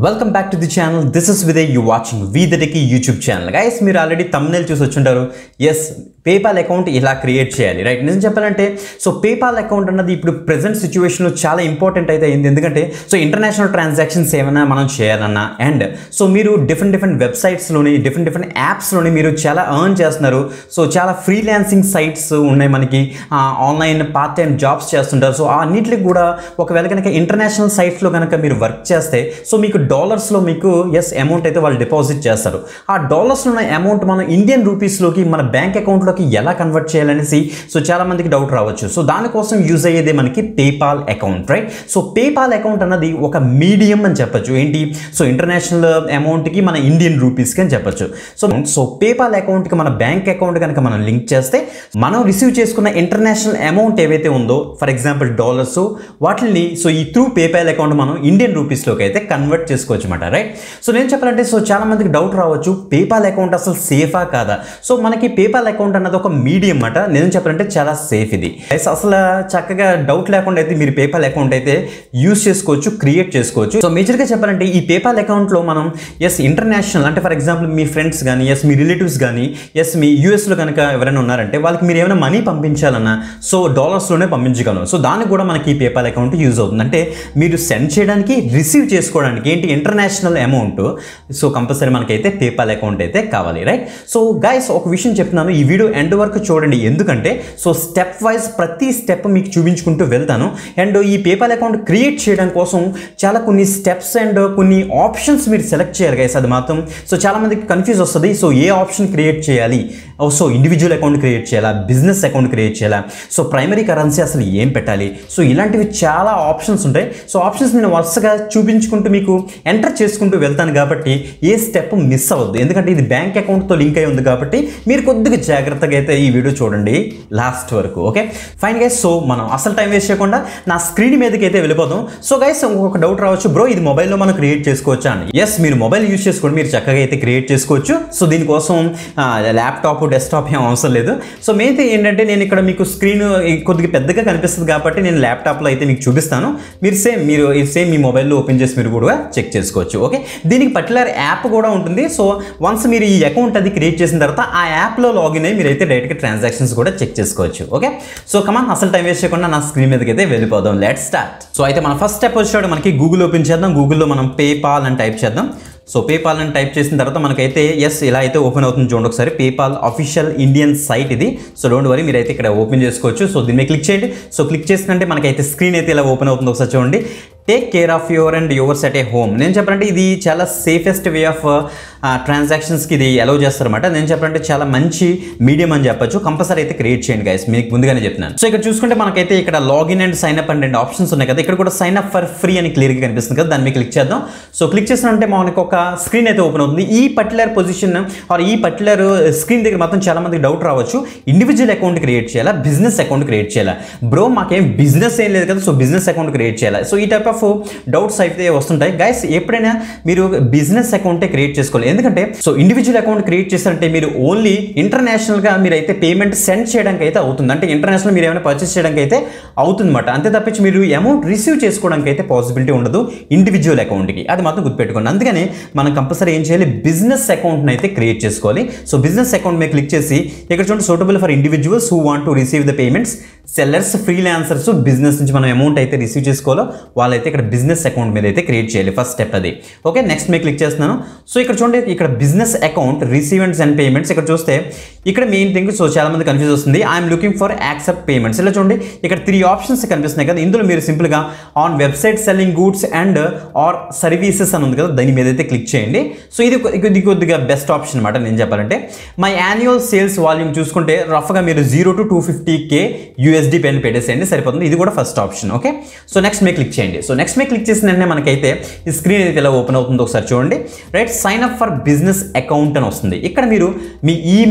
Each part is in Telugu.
welcome back to the channel this is విదే యూ వాచింగ్ వీదటికి యూట్యూబ్ ఛానల్ గైస్ మీరు ఆల్రెడీ తమ్నేల్ చూసి వచ్చుంటారు ఎస్ పేపాల్ అకౌంట్ ఇలా క్రియేట్ చేయాలి రైట్ నిజం చెప్పాలంటే సో పేపాల్ అకౌంట్ అన్నది ఇప్పుడు ప్రజెంట్ సిచ్యువేషన్లో చాలా ఇంపార్టెంట్ అయితే అయింది ఎందుకంటే సో ఇంటర్నేషనల్ ట్రాన్సాక్షన్స్ ఏమైనా మనం చేయాలన్నా అండ్ సో మీరు డిఫరెంట్ డిఫరెంట్ వెబ్సైట్స్లోని డిఫరెంట్ డిఫరెంట్ యాప్స్లోని మీరు చాలా ఎర్న్ చేస్తున్నారు సో చాలా ఫ్రీలాన్సింగ్ సైట్స్ ఉన్నాయి మనకి ఆన్లైన్ పార్ట్ టైం జాబ్స్ చేస్తుంటారు సో అన్నింటికి కూడా ఒకవేళ కనుక ఇంటర్నేషనల్ సైట్స్లో కనుక మీరు వర్క్ చేస్తే సో మీకు డాలర్స్లో మీకు ఎస్ అమౌంట్ అయితే వాళ్ళు డిపాజిట్ చేస్తారు ఆ డాలర్స్లో ఉన్న అమౌంట్ మనం ఇండియన్ రూపీస్లోకి మన బ్యాంక్ అకౌంట్లోకి ఎలా కన్వర్ట్ చేయాలనేసి సో చాలా మందికి డౌట్ రావచ్చు సో దానికోసం యూజ్ అయ్యేది మనకి PayPal account right so PayPal account అన్నది ఒక మీడియం అని చెప్పొచ్చు ఏంటి సో ఇంటర్నేషనల్ అమౌంట్కి మన ఇండియన్ రూపీస్కి అని చెప్పొచ్చు సో సో పేపాల్ అకౌంట్కి మన బ్యాంక్ అకౌంట్ కనుక మనం లింక్ చేస్తే మనం రిసీవ్ చేసుకున్న ఇంటర్నేషనల్ అమౌంట్ ఏవైతే ఉందో ఫర్ ఎగ్జాంపుల్ డాలర్స్ వాటిని సో ఈ త్రూ పేపాల్ అకౌంట్ మనం ఇండియన్ రూపీస్లోకి అయితే కన్వర్ట్ చేసుకోవచ్చు అనమాట రైట్ సో నేను చెప్పాలంటే సో చాలా మందికి డౌట్ రావచ్చు పేపాల్ అకౌంట్ అసలు సేఫా కాదా సో మనకి పేపాల్ అకౌంట్ అన్నది ఒక మీడియం అన్నమాట నేను చెప్పాలంటే చాలా సేఫ్ ఇది Guys, అసలు చక్కగా డౌట్ లేకుండా అయితే మీరు పేపాల్ అకౌంట్ అయితే యూస్ చేసుకోవచ్చు క్రియేట్ చేసుకోవచ్చు సో మేజర్గా చెప్పాలంటే ఈ పేపాల్ అకౌంట్లో మనం ఎస్ ఇంటర్నేషనల్ అంటే ఫర్ ఎగ్జాంపుల్ మీ ఫ్రెండ్స్ కానీ ఎస్ మీ రిలేటివ్స్ కానీ ఎస్ మీ యూఎస్లో కనుక ఎవరైనా ఉన్నారంటే వాళ్ళకి మీరు ఏమైనా మనీ పంపించాలన్నా సో డాలర్స్లోనే పంపించగలం సో దానికి కూడా మనకి ఈ పేపాల్ అకౌంట్ యూజ్ అవుతుంది అంటే మీరు సెండ్ చేయడానికి రిసీవ్ చేసుకోవడానికి ఏంటి ఇంటర్నేషనల్ అమౌంట్ సో కంపల్సరీ మనకైతే పేపాల్ అకౌంట్ అయితే కావాలి రైట్ సో గైస్ ఒక విషయం చెప్తున్నాను ఈ వీడియో ఎండ్ వరకు చూడండి ఎందుకంటే సో స్టెప్ వైజ్ ప్రతి స్టెప్ మీకు చూపించుకుంటూ వెళ్తాను అండ్ ఈ పేపాల్ అకౌంట్ క్రియేట్ చేయడం కోసం చాలా కొన్ని స్టెప్స్ అండ్ కొన్ని ఆప్షన్స్ మీరు సెలెక్ట్ చేయాలి గైస్ అది మాత్రం సో చాలా మందికి కన్ఫ్యూజ్ వస్తుంది సో ఏ ఆప్షన్ క్రియేట్ చేయాలి సో ఇండివిజువల్ అకౌంట్ క్రియేట్ చేయాలా బిజినెస్ అకౌంట్ క్రియేట్ చేయాలా సో ప్రైమరీ కరెన్సీ అసలు ఏం పెట్టాలి సో ఇలాంటివి చాలా ఆప్షన్స్ ఉంటాయి సో ఆప్షన్స్ నేను వరుసగా చూపించుకుంటూ మీకు ఎంటర్ చేసుకుంటూ వెళ్తాను కాబట్టి ఏ స్టెప్ మిస్ అవ్వద్దు ఎందుకంటే ఇది బ్యాంక్ అకౌంట్తో లింక్ అయి ఉంది కాబట్టి మీరు కొద్దిగా జాగ్రత్తగా అయితే ఈ వీడియో చూడండి లాస్ట్ వరకు ఓకే ఫైన్ గైస్ సో మనం అసలు టైం వేస్ట్ చేయకుండా నా స్క్రీన్ మీదకి అయితే వెళ్ళిపోదాం సో గైస్ ఇంకొక డౌట్ రావచ్చు బ్రో ఇది మొబైల్లో మనం క్రియేట్ చేసుకోవచ్చా అని ఎస్ మీరు మొబైల్ యూస్ చేసుకోండి మీరు చక్కగా అయితే క్రియేట్ చేసుకోవచ్చు సో దీనికోసం ల్యాప్టాప్ డెస్క్టాప్ ఏం అవసరం లేదు సో మెయిన్ థింగ్ ఏంటంటే నేను ఇక్కడ మీకు స్క్రీన్ కొద్దిగా పెద్దగా కనిపిస్తుంది కాబట్టి నేను ల్యాప్టాప్లో అయితే మీకు చూపిస్తాను మీరు సేమ్ మీరు సేమ్ మీ మొబైల్లో ఓపెన్ చేసి మీరు కూడా చెక్ చేసుకోవచ్చు ఓకే దీనికి పర్టికులర్ యాప్ కూడా ఉంటుంది సో వన్స్ మీరు ఈ అకౌంట్ అది క్రియేట్ చేసిన తర్వాత ఆ యాప్లో లాగిన్ అయ్యి మీరు అయితే డైరెక్ట్గా ట్రాన్సాక్షన్స్ కూడా చెక్ చేసుకోవచ్చు ఓకే సో కమాన్ అసలు టైం వేస్ట్ చేయకుండా నా స్క్రీన్ మీదకి అయితే వెళ్ళిపోదాం లెట్ స్టార్ట్ సో అయితే మన ఫస్ట్ స్టెప్ వచ్చాడు మనకి గూగుల్ ఓపెన్ చేద్దాం గూగుల్లో మనం పేపాల్ అని టైప్ చేద్దాం సో పేపాల్ అని టైప్ చేసిన తర్వాత మనకైతే ఎస్ ఇలా అయితే ఓపెన్ అవుతుంది చూడండి ఒకసారి పేపాల్ అఫీషియల్ ఇండియన్ సైట్ ఇది సో డోంట్ వరీ మీరైతే ఇక్కడ ఓపెన్ చేసుకోవచ్చు సో దీన్ని క్లిక్ చేయండి సో క్లిక్ చేసినంటే మనకైతే స్క్రీన్ అయితే ఇలా ఓపెన్ అవుతుంది ఒకసారి చూడండి take care of your and yours at a home నేను చెప్పాలంటే ఇది చాలా సేఫెస్ట్ వే ఆఫ్ ట్రాన్సాక్షన్స్కి ఇది అలౌ చేస్తారన్నమాట నేను చెప్పాలంటే చాలా మంచి మీడియం అని చెప్పొచ్చు కంపల్సరీ అయితే క్రియేట్ చేయండి గైస్ మీకు ముందుగానే చెప్తున్నాను సో ఇక్కడ చూసుకుంటే మనకైతే ఇక్కడ login and sign up and రెండు ఆప్షన్స్ ఉన్నాయి కదా ఇక్కడ కూడా సైన్ అప్ ఫర్ ఫ్రీ అని క్లియర్గా కనిపిస్తుంది కదా దాన్ని మీద క్లిక్ చేద్దాం సో క్లిక్ చేసినంటే మనకి ఒక స్క్రీన్ అయితే ఓపెన్ అవుతుంది ఈ పర్టికులర్ పొజిషన్ ఆర్ ఈ పర్టికులర్ స్క్రీన్ దగ్గర మాత్రం చాలా మందికి డౌట్ రావచ్చు ఇండివిజువల్ అకౌంట్ క్రియేట్ చేయాలా బిజినెస్ అకౌంట్ క్రియేట్ చేయాలా బ్రో మాకేం బిజినెస్ ఏం లేదు కదా సో బిజినెస్ అకౌంట్ క్రియేట్ చేయాలా సో ఈ టైప్ ఆఫ్ డౌట్స్ అయితే వస్తుంటాయి గైస్ ఎప్పుడైనా మీరు బిజినెస్ అకౌంటే క్రియేట్ చేసుకోవాలి ఎందుకంటే సో ఇండివిజువల్ అకౌంట్ క్రియేట్ చేస్తారంటే మీరు ఓన్లీ ఇంటర్నేషనల్గా మీరు అయితే పేమెంట్ సెండ్ చేయడానికి అయితే అవుతుంది అంటే ఇంటర్నేషనల్ మీరు ఏమైనా పర్చేస్ చేయడానికి అయితే అవుతుందన్నమాట అంతే తప్పించి మీరు అమౌంట్ రిసీవ్ చేసుకోవడానికి అయితే పాసిబిలిటీ ఉండదు ఇండివిజువల్ అకౌంట్కి అది మాత్రం గుర్తుపెట్టుకోండి అందుకని మనం కంపల్సరీ ఏం చేయాలి బిజినెస్ అకౌంట్ని అయితే క్రియేట్ చేసుకోవాలి సో బిజినెస్ అకౌంట్ మీద క్లిక్ చేసి ఇక్కడ చూడండి suitable for individuals who want to receive the payments sellers freelancers business నుంచి మనం అమౌంట్ అయితే రిసీవ్ చేసుకోవాలో వాళ్ళైతే ఇక్కడ బిజినెస్ అకౌంట్ మీద అయితే క్రియేట్ చేయాలి ఫస్ట్ స్టెప్ అది ఓకే నెక్స్ట్ మీద క్లిక్ చేస్తున్నాను సో ఇక్కడ చూడండి ఇక్కడ బిజినెస్ అకౌంట్ రిసీవెంట్స్ అండ్ పేమెంట్స్ ఇక్కడ చూస్తే ఇక్కడ మెయిన్ థింగ్ సో చాలా మంది కన్ఫ్యూజ్ వస్తుంది I'm looking for accept payments ఇలా చూడండి ఇక్కడ త్రీ ఆప్షన్స్ కనిపిస్తున్నాయి కదా ఇందులో మీరు సింపుల్గా on website selling goods and or services అని ఉంది కదా దాని మీద అయితే క్లిక్ చేయండి సో ఇది కొ- ఇది కొద్దిగా బెస్ట్ ఆప్షన్ అనమాట నేను చెప్పాలంటే మై యాన్యువల్ సేల్స్ వాల్యూమ్ చూసుకుంటే రఫ్గా మీరు zero to two fifty K USD పెన్ పెట్టేసేయండి సరిపోతుంది ఇది కూడా first option okay so next మీద క్లిక్ చేయండి సో నెక్స్ట్ మీద క్లిక్ చేసిన వెంటనే మనకైతే ఈ స్క్రీన్ అయితే ఇలా ఓపెన్ అవుతుందో ఒకసారి చూడండి right sign up for business account అని వస్తుంది ఇక్కడ మీరు మీ ఈమెయిల్ ఐడి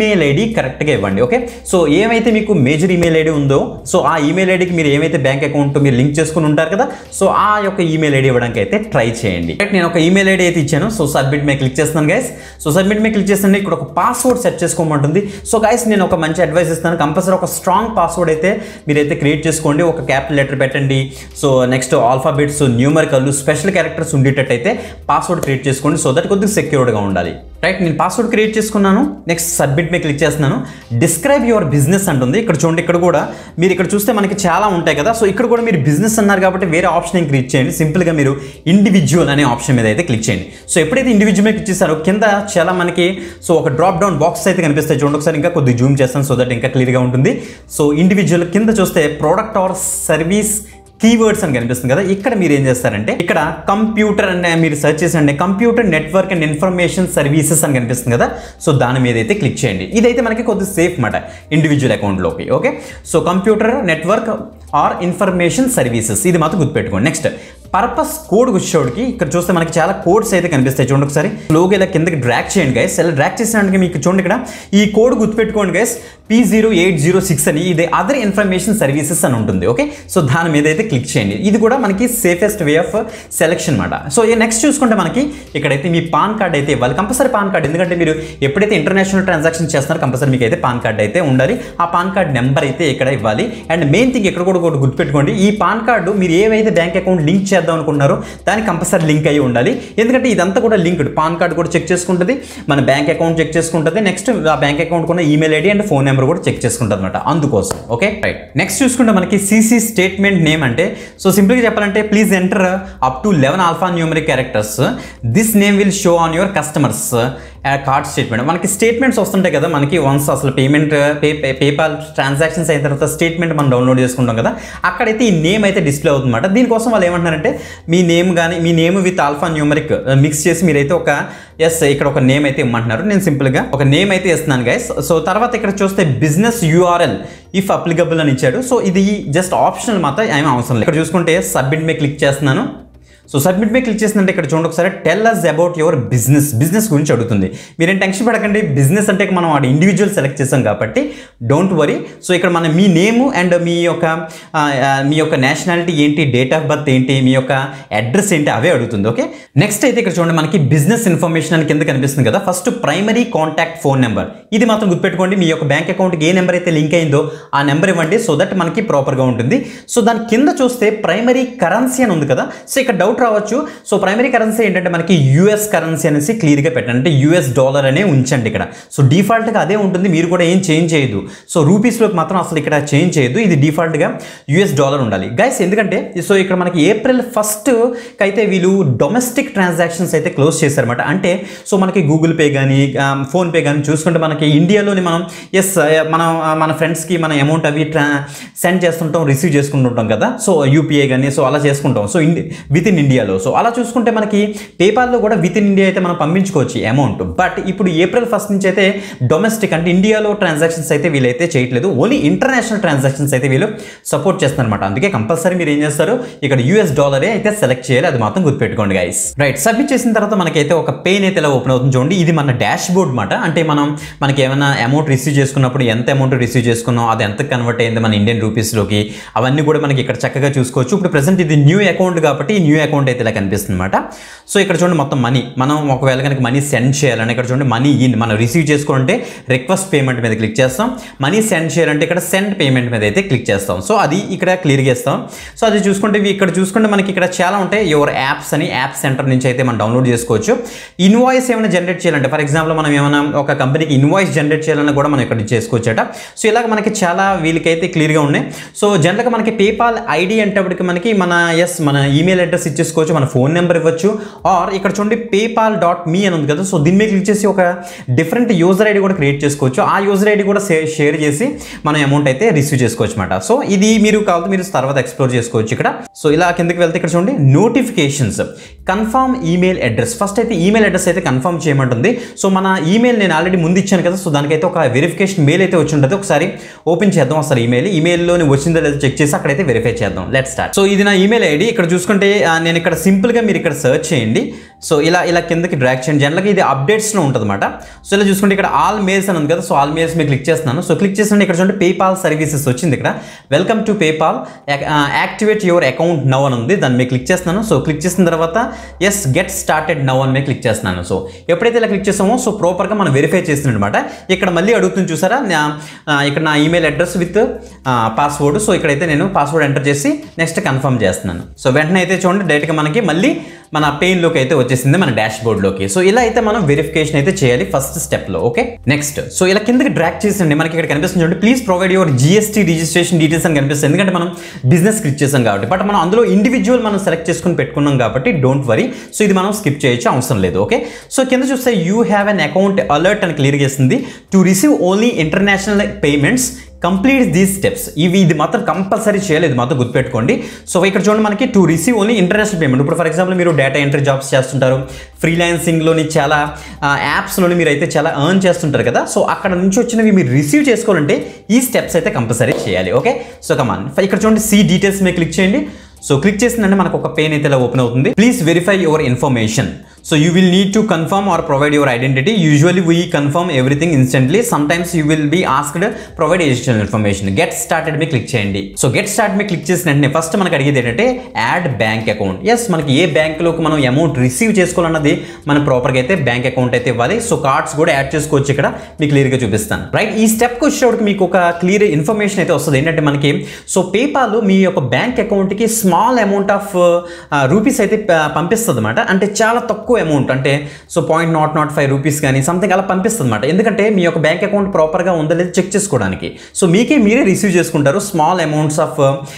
కరెక్ట్గా ఇవ్వండి ఓకే సో ఏమైతే మీకు మేజర్ ఈమెయిల్ ఐడి ఉందో సో ఆ ఈమెయిల్ ఐడికి మీరు ఏమైతే బ్యాంక్ అకౌంట్ మీరు లింక్ చేసుకుని ఉంటారు కదా సో ఆ యొక్క ఈమెయిల్ ఐడి ఇవ్వడానికి అయితే ట్రై చేయండి Right, నేను ఒక ఈమెయిల్ ఐడి అయితే ఇచ్చాను సో సబ్మిట్ మీద క్లిక్ చేస్తున్నాను గైస్ సో సబ్మిట్ మీద క్లిక్ చేస్తుంటే ఇక్కడ ఒక పాస్వర్డ్ సెట్ చేసుకోమంటుంది సో గైస్ నేను ఒక మంచి అడ్వైస్ ఇస్తాను కంపల్సరీ ఒక స్ట్రాంగ్ పాస్వర్డ్ అయితే మీరైతే క్రియేట్ చేసుకోండి ఒక క్యాపిటల్ లెటర్ పెట్టండి so next alphabets numerical special characters ఉండేటట్టు అయితే పాస్వర్డ్ క్రియేట్ చేసుకోండి సో దట్ కొద్దిగా సెక్యూర్డ్గా ఉండాలి రైట్ నేను పాస్వర్డ్ క్రియేట్ చేసుకున్నాను నెక్స్ట్ సబ్మిట్ మీద క్లిక్ చేస్తున్నాను డిస్క్రైబ్ యువర్ బిజినెస్ అంటుంది ఇక్కడ చూడండి ఇక్కడ కూడా మీరు ఇక్కడ చూస్తే మనకి చాలా ఉంటాయి కదా సో ఇక్కడ కూడా మీరు బిజినెస్ అన్నారు కాబట్టి వేరే ఆప్షన్ ఏం క్లిక్ చేయండి సింపుల్గా మీరు ఇండివిజువల్ అనే ఆప్షన్ మీద అయితే క్లిక్ చేయండి సో ఎప్పుడైతే ఇండివిజువల్ మీద క్లిక్ చేస్తారో కింద చాలా మనకి సో ఒక డ్రాప్ డౌన్ బాక్స్ అయితే కనిపిస్తాయి చూడండి ఒకసారి ఇంకా కొద్దిగా జూమ్ చేస్తాను సో దట్ ఇంకా క్లియర్గా ఉంటుంది సో ఇండివిజువల్ కింద చూస్తే ప్రోడక్ట్ ఆర్ సర్వీస్ కీవర్డ్స్ అని కనిపిస్తుంది కదా ఇక్కడ మీరు ఏం చేస్తారంటే ఇక్కడ కంప్యూటర్ అనే మీరు సెర్చ్ చేసండి computer network and information services అని కనిపిస్తుంది కదా సో దాని మీద అయితే క్లిక్ చేయండి ఇదైతే మనకి కొద్దిగా సేఫ్ మాట ఇండివిజువల్ అకౌంట్లోకి okay so computer network or information services ఇది మాత్రం గుర్తుపెట్టుకోండి నెక్స్ట్ పర్పస్ కోడ్ వచ్చేవాడికి ఇక్కడ చూస్తే మనకి చాలా కోడ్స్ అయితే కనిపిస్తాయి చూడండి ఒకసారి స్లోగా ఇలా కిందకి డ్రాక్ చేయండి గైస్ ఇలా డ్రాక్ చేసినానికి మీకు చూడండి ఇక్కడ ఈ కోడ్ గుర్తుపెట్టుకోండి guys P zero eight zero six అని ఇది అదర్ ఇన్ఫర్మేషన్ సర్వీసెస్ అని ఉంటుంది ఓకే సో దాని మీద అయితే క్లిక్ చేయండి ఇది కూడా మనకి సేఫెస్ట్ వే ఆఫ్ సెలెక్షన్ అనమాట సో ఈ నెక్స్ట్ చూసుకుంటే మనకి ఇక్కడైతే మీ పాన్ కార్డ్ అయితే ఇవ్వాలి కంపల్సరీ పాన్ కార్డ్ ఎందుకంటే మీరు ఎప్పుడైతే ఇంటర్నేషనల్ ట్రాన్సాక్షన్ చేస్తున్నారో కంపల్సరీ మీకు అయితే పాన్ కార్డ్ అయితే ఉండాలి ఆ పాన్ కార్డ్ నెంబర్ అయితే ఇక్కడ ఇవ్వాలి అండ్ మెయిన్ థింగ్ ఇక్కడ కూడా ఒకటి గుర్తుపెట్టుకోండి ఈ పాన్ కార్డు మీరు ఏవైతే బ్యాంక్ అకౌంట్ లింక్ చేద్దాం అనుకున్నారో దానికి కంపల్సరీ లింక్ అయ్యి ఉండాలి ఎందుకంటే ఇదంతా కూడా లింక్డ్ పాన్ కార్డు కూడా చెక్ చేసుకుంటుంది మన బ్యాంక్ అకౌంట్ చెక్ చేసుకుంటుంది నెక్స్ట్ ఆ బ్యాంక్ అకౌంట్ ఉన్న email ID and phone number కూడా చెక్ చేసుకుంటుంది అనమాట అందుకోసం ఓకే రైట్ నెక్స్ట్ చూసుకుంటే మనకి సిసి స్టేట్మెంట్ నేమ్ అంటే సో సింపుల్గా చెప్పాలంటే please enter up to eleven alpha numeric characters this name will show on your customers card statement మనకి స్టేట్మెంట్స్ వస్తుంటాయి కదా మనకి వన్స్ అసలు పేమెంట్ పే పేపాల్ ట్రాన్సాక్షన్స్ అయిన తర్వాత స్టేట్మెంట్ మనం డౌన్లోడ్ చేసుకుంటాం కదా అక్కడైతే ఈ నేమ్ అయితే డిస్ప్లే అవుతుందన్నమాట దీనికోసం వాళ్ళు ఏమంటున్నారంటే మీ నేమ్ కానీ మీ name with alpha numeric mix చేసి మీరైతే ఒక ఎస్ ఇక్కడ ఒక నేమ్ అయితే ఇమ్మంటున్నారు నేను సింపుల్గా ఒక నేమ్ అయితే ఇస్తున్నాను గైస్ సో తర్వాత ఇక్కడ చూస్తే బిజినెస్ యూఆర్ఎల్ ఇఫ్ అప్లికబుల్ అని ఇచ్చాడు సో ఇది జస్ట్ ఆప్షనల్ మాత్రం ఏమీ అవసరం లేదు ఇక్కడ చూసుకుంటే సబ్మిట్ మీద క్లిక్ చేస్తున్నాను సో సబ్మిట్ మీద క్లిక్ చేసిందంటే ఇక్కడ చూడండి ఒకసారి tell us about your business business గురించి అడుగుతుంది మీరేం టెన్షన్ పడకండి బిజినెస్ అంటే మనం వాడు ఇండివిజువల్ సెలెక్ట్ చేసాం కాబట్టి డోంట్ వరీ సో ఇక్కడ మన మీ నేము అండ్ మీ యొక్క ఆ, ఆ, మీ యొక్క నేషనాలిటీ ఏంటి డేట్ ఆఫ్ బర్త్ ఏంటి మీ యొక్క అడ్రస్ ఏంటి అవే అడుగుతుంది ఓకే నెక్స్ట్ అయితే ఇక్కడ చూడండి మనకి బిజినెస్ ఇన్ఫర్మేషన్ అని కింద కనిపిస్తుంది కదా first primary contact phone number ఇది మాత్రం గుర్తుపెట్టుకోండి మీ యొక్క బ్యాంక్ అకౌంట్కి ఏ నెంబర్ అయితే లింక్ అయిందో ఆ నెంబర్ ఇవ్వండి సో దట్ మనకి ప్రాపర్గా ఉంటుంది సో దాని కింద చూస్తే ప్రైమరీ కరెన్సీ అని ఉంది కదా సో ఇక్కడ డౌట్ రావచ్చు సో ప్రైమరీ కరెన్సీ ఏంటంటే మనకి యూఎస్ కరెన్సీ అనేసి క్లియర్గా పెట్టండి అంటే యూఎస్ డాలర్ అనే ఉంచండి ఇక్కడ సో డిఫాల్ట్గా అదే ఉంటుంది మీరు కూడా ఏం చేంజ్ చేయదు సో రూపీస్లోకి మాత్రం అసలు ఇక్కడ చేంజ్ చేయదు ఇది డిఫాల్ట్గా యూఎస్ డాలర్ ఉండాలి గైస్ ఎందుకంటే సో ఇక్కడ మనకి ఏప్రిల్ ఫస్ట్ అయితే వీళ్ళు డొమెస్టిక్ ట్రాన్సాక్షన్స్ అయితే క్లోజ్ చేశారన్నమాట అంటే సో మనకి గూగుల్ పే కానీ ఫోన్పే కానీ చూసుకుంటే మనకి ఇండియాలోని మనం ఎస్ మనం ఆ, మన ఫ్రెండ్స్కి మన అమౌంట్ అవి ట్రా సెండ్ చేస్తుంటాం రిసీవ్ చేసుకుంటుంటాం కదా సో యూపీఐ కానీ సో అలా చేసుకుంటాం సో ఇండి విత్ ఇన్ ఇండియాలో సో అలా చూసుకుంటే మనకి పేపాల్లో కూడా విత్ ఇన్ ఇండియా అయితే మనం పంపించుకోవచ్చు అమౌంట్ బట్ ఇప్పుడు ఏప్రిల్ ఫస్ట్ నుంచి అయితే డొమెస్టిక్ అంటే ఇండియాలో ట్రాన్సాక్షన్స్ అయితే వీళ్ళైతే చేయట్లేదు ఓన్లీ ఇంటర్నేషనల్ ట్రాన్సాక్షన్స్ అయితే వీళ్ళు సపోర్ట్ చేస్తారనమాట అందుకే కంపల్సరీ మీరు ఏం చేస్తారు ఇక్కడ యూఎస్ డాలరే అయితే సెలెక్ట్ చేయాలి అది మాత్రం గుర్తుపెట్టుకోండి గైస్ రైట్ సబ్మిట్ చేసిన తర్వాత మనకైతే ఒక పెయిన్ అయితే ఇలా ఓపెన్ అవుతుంది చూడండి ఇది మన డాష్ బోర్డ్ మాట అంటే మనం మనకి ఏమైనా అమౌంట్ రిసీవ్ చేసుకున్నప్పుడు ఎంత అమౌంట్ రిసీవ్ చేసుకున్నాం అది ఎంత కన్వర్ట్ అయింది మన ఇండియన్ రూపీస్లోకి అవన్నీ కూడా మనకి ఇక్కడ చక్కగా చూసుకోవచ్చు ఇప్పుడు ప్రెసెంట్ ఇది న్యూ అకౌంట్ కాబట్టి ఈ న్యూ అకౌంట్ అయితే ఇలా కనిపిస్తుంది అనమాట సో ఇక్కడ చూడండి మొత్తం మనీ మనం ఒకవేళ కనుక మనీ సెండ్ చేయాలని ఇక్కడ చూడండి మనీ ఇన్ మనం రిసీవ్ చేసుకోవాలంటే రిక్వెస్ట్ పేమెంట్ మీద క్లిక్ చేస్తాం మనీ సెండ్ చేయాలంటే ఇక్కడ సెండ్ పేమెంట్ మీద అయితే క్లిక్ చేస్తాం సో అది ఇక్కడ క్లియర్గా ఇస్తాం సో అది చూసుకుంటే ఇవి ఇక్కడ చూసుకుంటే మనకి ఇక్కడ చాలా ఉంటాయి యువర్ యాప్స్ అని యాప్ సెంటర్ నుంచి అయితే మనం డౌన్లోడ్ చేసుకోవచ్చు ఇన్వాయిస్ ఏమైనా జనరేట్ చేయాలంటే ఫర్ ఎగ్జాంపుల్ మనం ఏమైనా ఒక కంపెనీకి ఇన్వాయిస్ జనరేట్ చేయాలన్నా కూడా మనం ఇక్కడ చేసుకోవచ్చట సో ఇలాగ మనకి చాలా వీళ్ళకైతే క్లియర్గా ఉన్నాయి సో జనరల్గా మనకి పేపాల్ ఐడి అంటేప్పటికి మనకి మన ఎస్ మన ఈమెయిల్ అడ్రస్ ఇచ్చేసుకోవచ్చు మన ఫోన్ నెంబర్ ఇవ్వచ్చు ఆర్ ఇక్కడ చూడండి పేపాల్ డాట్ మీ అని ఉంది కదా సో దీని మీద క్లిక్ చేసి ఒక డిఫరెంట్ యూజర్ ఐడి కూడా క్రియేట్ చేసుకోవచ్చు ఆ యూజర్ ఐడి కూడా షేర్ చేసి మనం అమౌంట్ అయితే రిసీవ్ చేసుకోవచ్చు అనమాట సో ఇది మీరు కావాలి మీరు తర్వాత ఎక్స్ప్లోర్ చేసుకోవచ్చు ఇక్కడ సో ఇలా కిందకి వెళ్తే ఇక్కడ చూడండి notifications confirm email address first అయితే ఈమెయిల్ అడ్రస్ అయితే కన్ఫర్మ్ చేయమంటుంది సో మన ఈమెయిల్ నేను ఆల్రెడీ ముందు ఇచ్చాను కదా సో దానికైతే ఒక వెరిఫికేషన్ మెయిల్ అయితే వచ్చి ఉంటుంది ఒకసారి ఓపెన్ చేద్దాం అసలు ఈమెయిల్ ఈమెయిల్లోని వచ్చిందో లేదో చెక్ చేసి అక్కడైతే వెరిఫై చేద్దాం లెట్ స్టార్ట్ సో ఇది నా ఈమెయిల్ ఐడి ఇక్కడ చూసుకుంటే ఆ, నేను నేను ఇక్కడ సింపుల్గా మీరు ఇక్కడ సెర్చ్ చేయండి సో ఇలా ఇలా కిందకి డ్రాక్ చేయండి జనరల్గా ఇది అప్డేట్స్లో ఉంటుంది అనమాట సో ఇలా చూసుకుంటే ఇక్కడ ఆల్ మెయిల్స్ అని ఉంది కదా సో ఆల్ మెయిల్స్ మీరు క్లిక్ చేస్తున్నాను సో క్లిక్ చేసిన ఇక్కడ చూడండి పేపాల్ సర్వీసెస్ వచ్చింది ఇక్కడ welcome to PayPal activate your account now అని ఉంది దాన్ని మీరు క్లిక్ చేస్తున్నాను సో క్లిక్ చేసిన తర్వాత ఎస్ గెట్ స్టార్టెడ్ నవ్ అని మీరు క్లిక్ చేస్తున్నాను సో ఎప్పుడైతే ఇలా క్లిక్ చేసామో సో ప్రాపర్గా మనం వెరిఫై చేస్తున్నాం అనమాట ఇక్కడ మళ్ళీ అడుగుతుంది చూసారా నా- ఆ, ఇక్కడ నా email address with password so ఇక్కడైతే నేను పాస్వర్డ్ ఎంటర్ చేసి నెక్స్ట్ కన్ఫర్మ్ చేస్తున్నాను సో వెంటనే అయితే చూడండి డైరెక్ట్గా మనకి మళ్ళీ మన పెయిన్లోకి అయితే వచ్చేసింది మన డాష్ బోర్డ్లోకి సో ఇలా అయితే మనం వెరిఫికేషన్ అయితే చేయాలి ఫస్ట్ స్టెప్లో ఓకే నెక్స్ట్ సో ఇలా కిందకి డ్రాక్ చేసండి మనకి ఇక్కడ కనిపిస్తుంది చూడండి please provide your GST registration details అని కనిపిస్తుంది ఎందుకంటే మనం బిజినెస్ క్లిక్ చేసాం కాబట్టి బట్ మనం అందులో ఇండివిజువల్ మనం సెలెక్ట్ చేసుకుని పెట్టుకున్నాం కాబట్టి డోంట్ వరీ సో ఇది మనం స్కిప్ చేయొచ్చు అవసరం లేదు ఓకే సో కింద చూస్తే you have an account alert అని క్లియర్ చేస్తుంది to receive only international payments complete these steps ఇవి ఇది మాత్రం కంపల్సరీ చేయాలి ఇది మాత్రం గుర్తుపెట్టుకోండి సో ఇక్కడ చూడండి మనకి to receive only international payment ఇప్పుడు ఫర్ ఎగ్జాంపుల్ మీరు డేటా ఎంట్రీ జాబ్స్ చేస్తుంటారు ఫ్రీలాన్సింగ్లోని చాలా యాప్స్లోని మీరు అయితే చాలా ఎర్న్ చేస్తుంటారు కదా సో అక్కడ నుంచి వచ్చినవి మీరు రిసీవ్ చేసుకోవాలంటే ఈ స్టెప్స్ అయితే కంపల్సరీ చేయాలి ఓకే సో కమాన్ ఇక్కడ చూడండి సి డీటెయిల్స్ మీద క్లిక్ చేయండి సో క్లిక్ చేసిందంటే మనకు ఒక పెయిన్ అయితే ఇలా ఓపెన్ అవుతుంది please verify your information so you will need to confirm or provide your identity usually we confirm everything instantly sometimes you will be asked provide additional information get started మీ క్లిక్ చేయండి సో గెట్ స్టార్ట్ మీ క్లిక్ చేసిన వెంటనే ఫస్ట్ మనకి అడిగేది ఏంటంటే యాడ్ బ్యాంక్ అకౌంట్ ఎస్ మనకి ఏ బ్యాంక్లోకి మనం అమౌంట్ రిసీవ్ చేసుకోవాలన్నది మనం ప్రాపర్గా అయితే బ్యాంక్ అకౌంట్ అయితే ఇవ్వాలి సో కార్డ్స్ కూడా యాడ్ చేసుకోవచ్చు ఇక్కడ మీకు క్లియర్గా చూపిస్తాను రైట్ ఈ స్టెప్కి వచ్చేటప్పుడు మీకు ఒక క్లియర్ ఇన్ఫర్మేషన్ అయితే వస్తుంది ఏంటంటే మనకి సో పేపాల్ మీ యొక్క బ్యాంక్ అకౌంట్కి స్మాల్ అమౌంట్ ఆఫ్ రూపీస్ అయితే పంపిస్తుంది అనమాట అంటే చాలా తక్కువ అమౌంట్ అంటే so point not not five rupees కానీ సంథింగ్ అలా పంపిస్తుంది అనమాట ఎందుకంటే మీ యొక్క బ్యాంక్ అకౌంట్ ప్రాపర్గా ఉందో లేదో చెక్ చేసుకోవడానికి సో మీకే మీరే రిసీవ్ చేసుకుంటారు small amounts of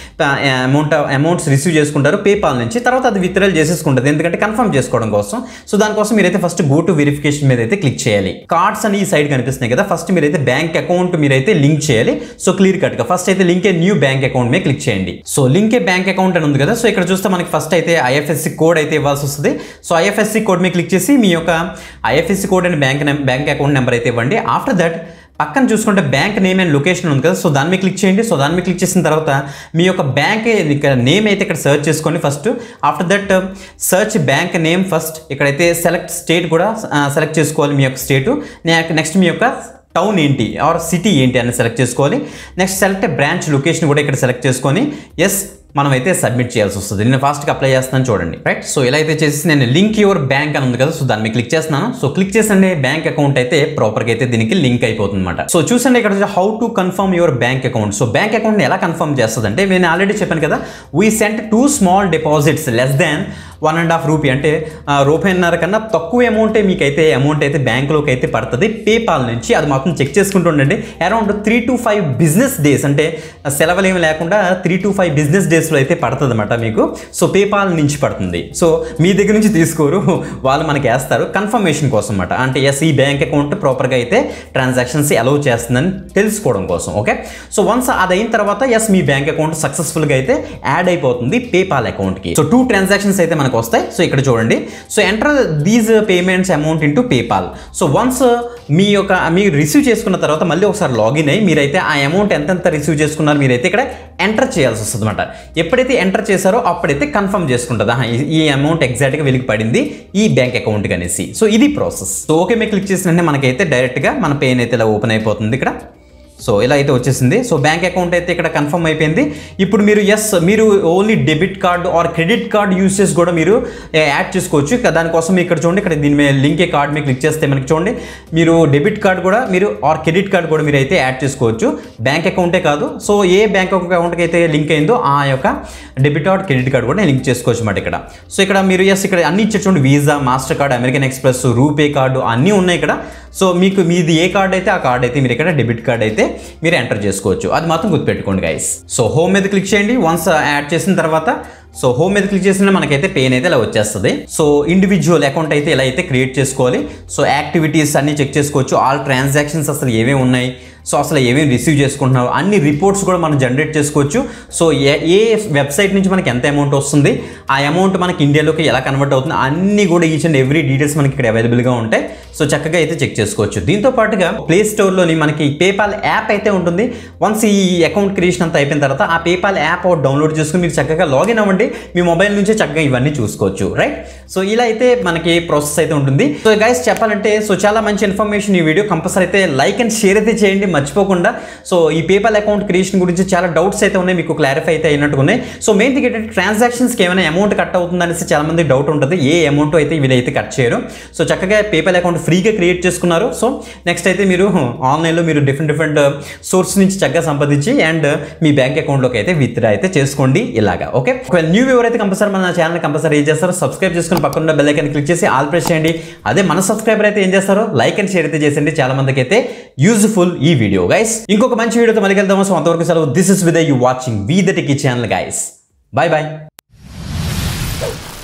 amount amounts receive చేసుకుంటారు పేపాల్ నుంచి తర్వాత అది విత్డ్రాల్ చేసేసుకుంటుంది ఎందుకంటే కన్ఫర్మ్ చేసుకోవడం కోసం సో దానికోసం మీరైతే ఫస్ట్ గో టు వెరిఫికేషన్ మీద అయితే క్లిక్ చేయాలి కార్డ్స్ అని ఈ సైడ్ కనిపిస్తున్నాయి కదా ఫస్ట్ మీరైతే బ్యాంక్ అకౌంట్ మీరైతే లింక్ చేయాలి సో క్లియర్ కట్ గా ఫస్ట్ అయితే link a new bank account మీద క్లిక్ చేయండి so link a bank account అని ఉంది కదా సో ఇక్కడ చూస్తే మనకి ఫస్ట్ అయితే ఐఎఫ్ఎస్సి కోడ్ అయితే ఇవ్వాల్సి వస్తుంది సో ఐఎఫ్ఎస్సి కోడ్ మీద క్లిక్ చేసి మీ యొక్క IFSC code and bank bank account number అయితే ఇవ్వండి ఆఫ్టర్ దట్ పక్కన చూసుకుంటే బ్యాంక్ నేమ్ అండ్ లొకేషన్ ఉంది కదా సో దాని మీద క్లిక్ చేయండి సో దాని మీద క్లిక్ చేసిన తర్వాత మీ యొక్క బ్యాంక్ ఇక్కడ నేమ్ అయితే ఇక్కడ సెర్చ్ చేసుకోండి first after that search bank name first ఇక్కడైతే సెలెక్ట్ స్టేట్ కూడా సెలెక్ట్ చేసుకోవాలి మీ యొక్క స్టేటు నెక్స్ట్ మీ యొక్క టౌన్ ఏంటి ఆర్ సిటీ ఏంటి అని సెలెక్ట్ చేసుకోవాలి నెక్స్ట్ సెలెక్ట్ బ్రాంచ్ లొకేషన్ కూడా ఇక్కడ సెలెక్ట్ చేసుకొని ఎస్ మనం అయితే సబ్మిట్ చేయాల్సి వస్తుంది నేను ఫాస్ట్గా అప్లై చేస్తాను చూడండి రైట్ సో ఇలా అయితే చేసి నేను లింక్ యువర్ బ్యాంక్ అని ఉంది కదా సో దాన్ని క్లిక్ చేస్తున్నాను సో క్లిక్ చేసండి బ్యాంక్ అకౌంట్ అయితే ప్రాపర్గా అయితే దీనికి లింక్ అయిపోతుంది అనమాట సో చూసండి ఇక్కడ how to confirm your bank account so bank account ఎలా కన్ఫర్మ్ చేస్తుంది అంటే నేను ఆల్రెడీ చెప్పాను కదా we sent two small deposits less than one and half rupee అంటే ఆ, రూపాయిన్నర కన్నా తక్కువ అమౌంటే మీకు అయితే అమౌంట్ అయితే బ్యాంకులోకి అయితే పడుతుంది పేపాల్ నుంచి అది మాత్రం చెక్ చేసుకుంటూ ఉండండి around three to five business days అంటే సెలవులు ఏమి లేకుండా త్రీ టు ఫైవ్ బిజినెస్ డేస్లో అయితే పడుతుంది అనమాట మీకు సో పేపాల్ నుంచి పడుతుంది సో మీ దగ్గర నుంచి తీసుకోరు వాళ్ళు మనకి వేస్తారు కన్ఫర్మేషన్ కోసం అనమాట అంటే ఎస్ ఈ బ్యాంక్ అకౌంట్ ప్రాపర్గా అయితే ట్రాన్సాక్షన్స్ అలౌ చేస్తుందని తెలుసుకోవడం కోసం ఓకే సో వన్స్ అది అయిన తర్వాత ఎస్ మీ బ్యాంక్ అకౌంట్ సక్సెస్ఫుల్గా అయితే యాడ్ అయిపోతుంది పేపాల్ అకౌంట్కి సో టూ ట్రాన్సాక్షన్స్ అయితే మనకు వస్తాయి సో ఇక్కడ చూడండి so enter these payments amount into PayPal so once మీ యొక్క మీరు రిసీవ్ చేసుకున్న తర్వాత మళ్ళీ ఒకసారి లాగిన్ అయ్యి మీరైతే ఆ అమౌంట్ ఎంతెంత రిసీవ్ చేసుకున్నారు మీరైతే ఇక్కడ ఎంటర్ చేయాల్సి వస్తుంది అనమాట ఎప్పుడైతే ఎంటర్ చేశారో అప్పుడైతే కన్ఫర్మ్ చేసుకుంటుంది ఆహా, ఈ- ఈ అమౌంట్ ఎగ్జాక్ట్గా వెలికి పడింది ఈ బ్యాంక్ అకౌంట్కి అనేసి సో ఇది ప్రాసెస్ సో ఓకే మీరు క్లిక్ చేసిన వెంటనే మనకైతే డైరెక్ట్గా మన పేన్ అయితే ఇలా ఓపెన్ అయిపోతుంది ఇక్కడ సో ఇలా అయితే వచ్చేసింది సో బ్యాంక్ అకౌంట్ అయితే ఇక్కడ కన్ఫర్మ్ అయిపోయింది ఇప్పుడు మీరు ఎస్ మీరు only debit card or credit card use చేసి కూడా మీరు ఏ, యాడ్ చేసుకోవచ్చు ఇక దానికోసం మీరు ఇక్కడ చూడండి ఇక్కడ దీని మీద లింక్ ఏ కార్డ్ మీద క్లిక్ చేస్తే మనకి చూడండి మీరు డెబిట్ కార్డ్ కూడా మీరు ఆర్ క్రెడిట్ కార్డ్ కూడా మీరు అయితే యాడ్ చేసుకోవచ్చు బ్యాంక్ అకౌంటే కాదు సో ఏ బ్యాంక్ అకౌంట్కి అయితే లింక్ అయిందో ఆ యొక్క డెబిట్ ఆర్ క్రెడిట్ కార్డ్ కూడా లింక్ చేసుకోవచ్చు అన్నమాట ఇక్కడ సో ఇక్కడ మీరు ఎస్ ఇక్కడ అన్ని ఇచ్చే చూడండి Visa Mastercard American Express RuPay card అన్నీ ఉన్నాయి ఇక్కడ సో మీకు మీది ఏ కార్డ్ అయితే ఆ కార్డ్ అయితే మీరు ఇక్కడ డెబిట్ కార్డ్ అయితే మీరు ఎంటర్ చేసుకోవచ్చు అది మాత్రం గుర్తుపెట్టుకోండి గైస్ సో హోమ్ మీద క్లిక్ చేయండి వన్స్ యాడ్ చేసిన తర్వాత సో హోమ్ మీద క్లిక్ చేసిన మనకైతే పెయిన్ అయితే ఇలా వచ్చేస్తుంది సో ఇండివిజువల్ అకౌంట్ అయితే ఇలా అయితే క్రియేట్ చేసుకోవాలి సో యాక్టివిటీస్ అన్ని చెక్ చేసుకోవచ్చు ఆల్ ట్రాన్సాక్షన్స్ అసలు ఏమేమి ఉన్నాయి సో అసలు ఏమేమి రిసీవ్ చేసుకుంటున్నావు అన్ని రిపోర్ట్స్ కూడా మనం జనరేట్ చేసుకోవచ్చు సో ఏ ఏ వెబ్సైట్ నుంచి మనకి ఎంత అమౌంట్ వస్తుంది ఆ అమౌంట్ మనకి ఇండియాలోకి ఎలా కన్వర్ట్ అవుతుంది అన్ని కూడా ఈచ్ అండ్ ఎవ్రీ డీటెయిల్స్ మనకి ఇక్కడ అవైలబుల్గా ఉంటాయి సో చక్కగా అయితే చెక్ చేసుకోవచ్చు దీంతో పాటుగా ప్లే స్టోర్లోని మనకి పేపాల్ యాప్ అయితే ఉంటుంది వన్స్ ఈ అకౌంట్ క్రియేషన్ అంతా అయిపోయిన తర్వాత ఆ పేపాల్ యాప్ డౌన్లోడ్ చేసుకుని మీరు చక్కగా లాగిన్ అవ్వండి చేసుకోండి మీ మొబైల్ నుంచే చక్కగా ఇవన్నీ చూసుకోవచ్చు రైట్ సో ఇలా అయితే మనకి ప్రాసెస్ అయితే ఉంటుంది సో గైస్ చెప్పాలంటే సో చాలా మంచి ఇన్ఫర్మేషన్ ఈ వీడియో కంపల్సరీ అయితే లైక్ అండ్ షేర్ అయితే చేయండి మర్చిపోకుండా సో ఈ పేపాల్ అకౌంట్ క్రియేషన్ గురించి చాలా డౌట్స్ అయితే ఉన్నాయి మీకు క్లారిఫై అయితే అయినట్టు ఉన్నాయి సో మెయిన్ థింగ్ ఏంటంటే ట్రాన్సాక్షన్స్కి ఏమైనా అమౌంట్ కట్ అవుతుంది అనేసి చాలా మంది డౌట్ ఉంటుంది ఏ అమౌంట్ అయితే వీళ్ళైతే కట్ చేయరు సో చక్కగా పేపాల్ అకౌంట్ ఫ్రీగా క్రియేట్ చేసుకున్నారు సో నెక్స్ట్ అయితే మీరు ఆన్లైన్లో మీరు డిఫరెంట్ డిఫరెంట్ సోర్స్ నుంచి చక్కగా సంపాదించి అండ్ మీ బ్యాంక్ అకౌంట్లోకి అయితే విత్డ్రా అయితే చేసుకోండి ఇలాగా ఓకే ఒకవేళ న్యూ వ్యూవర్ అయితే కంపల్సరీ మన ఛానల్ కంపల్సరీ ఏం చేస్తారో సబ్స్క్రైబ్ చేసుకుని పక్కన బెల్ ఐకన్ క్లిక్ చేసి ఆల్ ప్రెస్ చేయండి అదే మన సబ్స్క్రైబర్ అయితే ఏం చేస్తారో లైక్ అండ్ షేర్ అయితే చేసేయండి చాలా మందికి అయితే యూజ్ఫుల్ ఈ వీడియో గైస్ ఇంకొక మంచి వీడియోతో మళ్ళీ వెళ్దాము సో అంతవరకు సెలవు this is with you watching we the tech channel guys bye bye